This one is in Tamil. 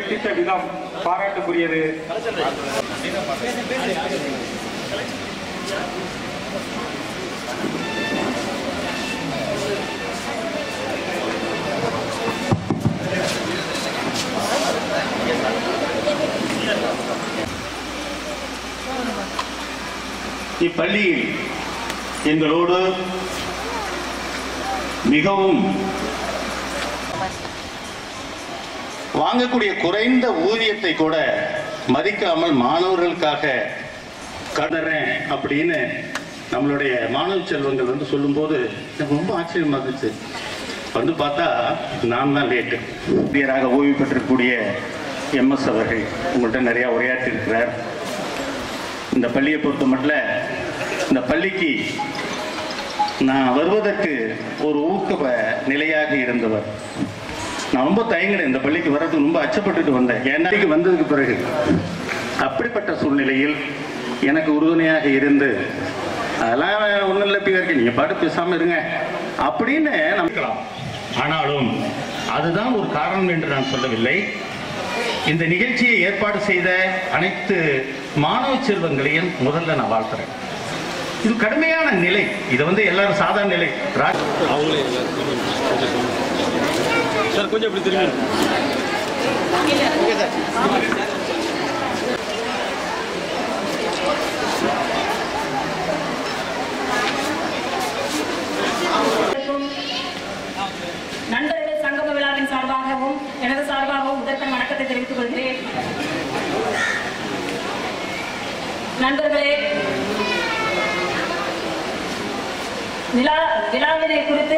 கற்பித்த விதம் பாராட்டுக்குரியது இப்பள்ளியில் எங்களோடு மிகவும் வாங்கக்கூடிய குறைந்த ஊதியத்தை கூட மதிக்காமல் மாணவர்களுக்காக கதறேன் அப்படின்னு நம்மளுடைய மாணவ செல்வங்கள் வந்து சொல்லும்போது எனக்கு ரொம்ப ஆச்சரியமா இருந்துச்சு வந்து பார்த்தா நான் தான் லேட்டு ஆசிரியராக ஓய்வு பெற்றக்கூடிய எம்எஸ் அவர்கள் உங்கள்கிட்ட நிறையா உரையாற்றிருக்கிறார் இந்த பள்ளியை பொறுத்த மட்டும் இந்த பள்ளிக்கு நான் வருவதற்கு ஒரு ஊக்க நிலையாக இருந்தவர் நான் ரொம்ப தயங்கினேன் இந்த பள்ளிக்கு வர்றதுக்கு ரொம்ப அச்சப்பட்டுட்டு வந்தேன் என் பள்ளிக்கு வந்ததுக்கு பிறகு அப்படிப்பட்ட சூழ்நிலையில் எனக்கு உறுதுணையாக இருந்து அதெல்லாம் ஒன்றும் இல்லை பிறகு நீங்கள் பாட்டு பேசாமல் இருங்க அப்படின்னு நம்பிக்கலாம் ஆனாலும் அதுதான் ஒரு காரணம் என்று நான் சொல்லவில்லை இந்த நிகழ்ச்சியை ஏற்பாடு செய்த அனைத்து மாணவ செல்வங்களையும் முதல்ல நான் வாழ்த்துறேன் இது கடுமையான நிலை இது வந்து எல்லாரும் சாதாரண நிலை ரா- அவங்களே இல்லை சார் கொஞ்சம் இப்படி திரும்பி நண்பர்கள் சங்கம விழாவின் சார்பாகவும் எனது சார்பாகவும் முதற்கண் வணக்கத்தை தெரிவித்துக் கொள்கிறேன் நண்பர்களே விழா விழாவினை குறித்து